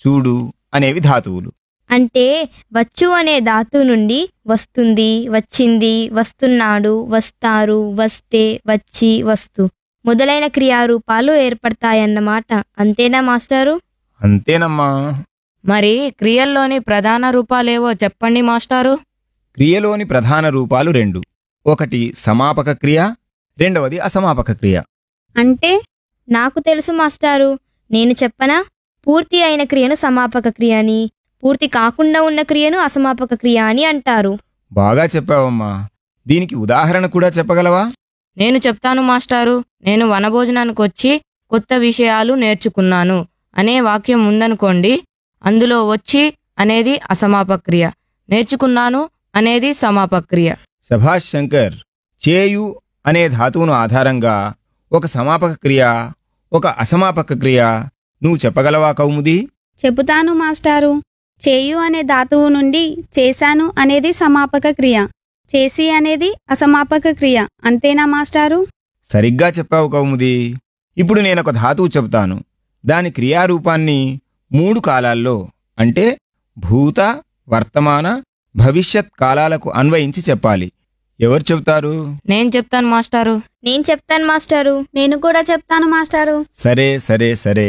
చూడు అనేవి ధాతువులు అంటే వచ్చు అనే ధాతు నుండి వస్తుంది వచ్చింది వస్తున్నాడు వస్తారు వస్తే వచ్చి వస్తు మొదలైన క్రియారూపాలు ఏర్పడతాయన్నమాట అంతేనా మాస్టారు అంతేనమ్మా మరి క్రియల్లోని ప్రధాన రూపాలేవో చెప్పండి మాస్టారు క్రియలోని ప్రధాన రూపాలు రెండు ఒకటి సమాపక క్రియ రెండవది అసమాపక క్రియ అంటే నాకు తెలుసు మాస్టారు నేను చెప్పనా పూర్తి అయిన క్రియను సమాపక క్రియ అని పూర్తి కాకుండా ఉన్న క్రియను అసమాపక క్రియ అని అంటారు బాగా చెప్పావమ్మా దీనికి ఉదాహరణ కూడా చెప్పగలవా నేను చెప్తాను మాస్టారు నేను వనభోజనానికి వచ్చి కొత్త విషయాలు నేర్చుకున్నాను అనే వాక్యం ఉందనుకోండి అందులో వచ్చి అనేది అసమాపక క్రియ నేర్చుకున్నాను అనేది సమాపక క్రియ శభాష్ శంకర్ చేయు అనే ధాతువును ఆధారంగా ఒక సమాపక క్రియ ఒక అసమాపక క్రియ నువ్వు చెప్పగలవా కౌముది చెబుతాను మాస్టారు చేయు అనే ధాతువు నుండి చేశాను అనేది సమాపక క్రియ చేసి అనేది అసమాపక క్రియ అంతేనా మాస్టారు సరిగ్గా చెప్పావు కౌముది ఇప్పుడు నేనొక ధాతువు చెబుతాను దాని క్రియారూపాన్ని మూడు కాలాల్లో అంటే భూత వర్తమాన భవిష్యత్ కాలాలకు అన్వయించి చెప్పాలి ఎవరు చెబుతారు నేను చెప్తాను మాస్టారు నేను చెప్తాను మాస్టారు నేను కూడా చెప్తాను మాస్టారు సరే సరే సరే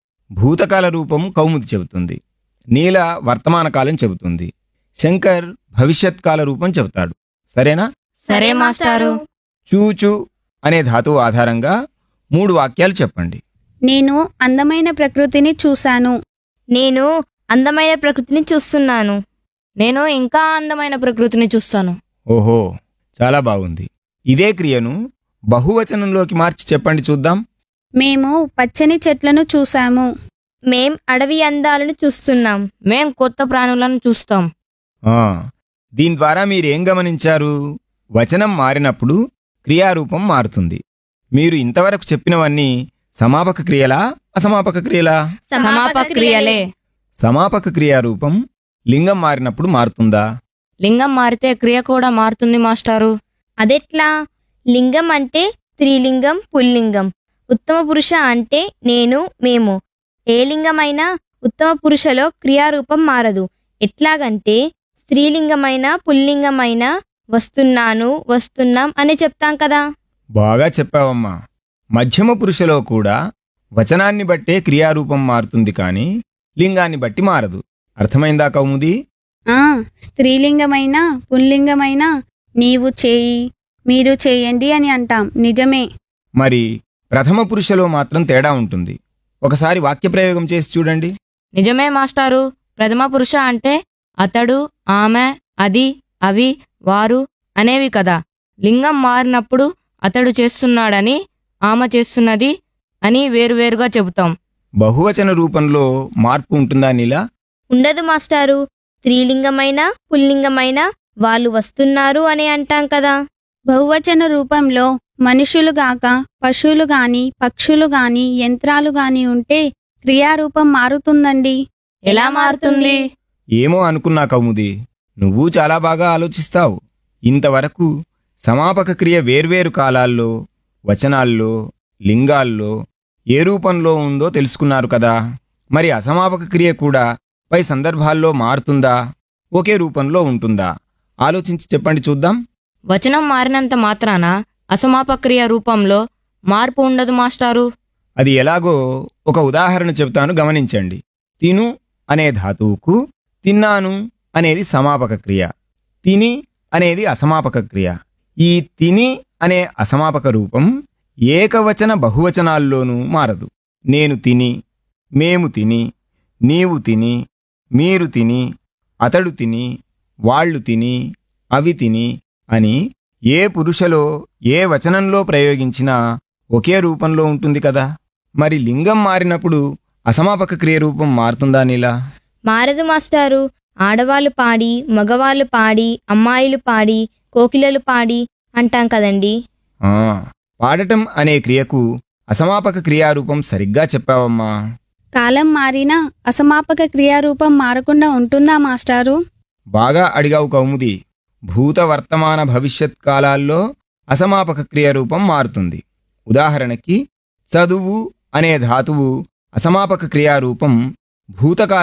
భూతకాల రూపం కౌముది చెబుతుంది నీల వర్తమాన కాలం చెబుతుంది శంకర్ భవిష్యత్ కాల రూపం చెబుతాడు సరేనా సరే మాస్టారు చూచు అనే ధాతువు ఆధారంగా మూడు వాక్యాలు చెప్పండి నేను అందమైన ప్రకృతిని చూశాను నేను అందమైన ప్రకృతిని చూస్తున్నాను నేను ఇంకా అందమైన ప్రకృతిని చూస్తాను ఓహో చాలా బాగుంది ఇదే క్రియను బహువచనంలోకి మార్చి చెప్పండి చూద్దాం మేము పచ్చని చెట్లను చూశాము మేం అడవి అందాలను చూస్తున్నాం మేం కొత్త ప్రాణులను చూస్తాం ఆ, దీని ద్వారా మీరేం గమనించారు వచనం మారినప్పుడు క్రియారూపం మారుతుంది మీరు ఇంతవరకు చెప్పినవన్నీ సమాపక క్రియలా అసమాపక క్రియలా సమాపక క్రియలే సమాపక క్రియారూపం లింగం మారినప్పుడు మారుతుందా లింగం మారితే క్రియ కూడా మారుతుంది మాస్టారు అదెట్లా లింగం అంటే స్త్రీలింగం పుల్లింగం ఉత్తమ పురుష అంటే నేను మేము ఏ లింగమైనా ఉత్తమ పురుషలో క్రియారూపం మారదు ఎట్లాగంటే స్త్రీలింగమైన పుల్లింగమైన వస్తున్నాను వస్తున్నాం అని చెప్తాం కదా బాగా చెప్పావమ్మా మధ్యమ పురుషలో కూడా వచనాన్ని బట్టే క్రియారూపం మారుతుంది కానీ లింగాన్ని బట్టి మారదు అర్థమైందా కౌముది ఆ స్త్రీలింగమైన పుల్లింగమైన నీవు చేయి మీరు చేయండి అని అంటాం నిజమే మరి ప్రథమ పురుషలో మాత్రం తేడా ఉంటుంది ఒకసారి వాక్య ప్రయోగం చేసి చూడండి నిజమే మాస్టారు ప్రథమ పురుష అంటే అతడు ఆమె అది అవి వారు అనేవి కదా లింగం మారినప్పుడు అతడు చేస్తున్నాడని ఆమె చేస్తున్నది అని వేరువేరుగా చెబుతాం బహువచన రూపంలో మార్పు ఉంటుందా నీలా ఉండదు మాస్టారు స్త్రీలింగమైన పుల్లింగమైన వాళ్ళు వస్తున్నారు అని అంటాం కదా బహువచన రూపంలో మనుషులు గాక పశువులు గాని పక్షులు గాని యంత్రాలు గాని ఉంటే క్రియారూపం మారుతుందండి ఎలా మారుతుంది ఏమో అనుకున్నా కౌముది నువ్వు చాలా బాగా ఆలోచిస్తావు ఇంతవరకు సమాపక క్రియ వేర్వేరు కాలాల్లో వచనాల్లో లింగాల్లో ఏ రూపంలో ఉందో తెలుసుకున్నారు కదా మరి అసమాపక క్రియ కూడా పై సందర్భాల్లో మారుతుందా ఒకే రూపంలో ఉంటుందా ఆలోచించి చెప్పండి చూద్దాం వచనం మారినంత మాత్రాన అసమాపక్రియ రూపంలో మార్పు ఉండదు మాస్టారు అది ఎలాగో ఒక ఉదాహరణ చెబుతాను గమనించండి తిను అనే ధాతువుకు తిన్నాను అనేది సమాపక క్రియ తిని అనేది అసమాపక క్రియ ఈ తిని అనే అసమాపక రూపం ఏకవచన బహువచనాల్లోనూ మారదు నేను తిని మేము తిని నీవు తిని మీరు తిని అతడు తిని వాళ్ళు తిని అవి తిని అని ఏ పురుషలో ఏ వచనంలో ప్రయోగించినా ఒకే రూపంలో ఉంటుంది కదా మరి లింగం మారినప్పుడు అసమాపక క్రియ రూపం మారుతుందా నీలా మారదు మాస్టారు ఆడవాళ్ళు పాడి మగవాళ్ళు పాడి అమ్మాయిలు పాడి కోకిలలు పాడి అంటాం కదండి ఆ, పాడటం అనే క్రియకు అసమాపక క్రియారూపం సరిగ్గా చెప్పావమ్మా కాలం మారినా అసమాపక క్రియారూపం మారకుండా ఉంటుందా మాస్టారు బాగా అడిగావు కౌముది భూత వర్తమాన భవిష్యత్ కాలాల్లో అసమాపక క్రియారూపం మారుతుంది ఉదాహరణకి చదువు అనే ధాతువు అసమాపక క్రియారూపం భూతకాల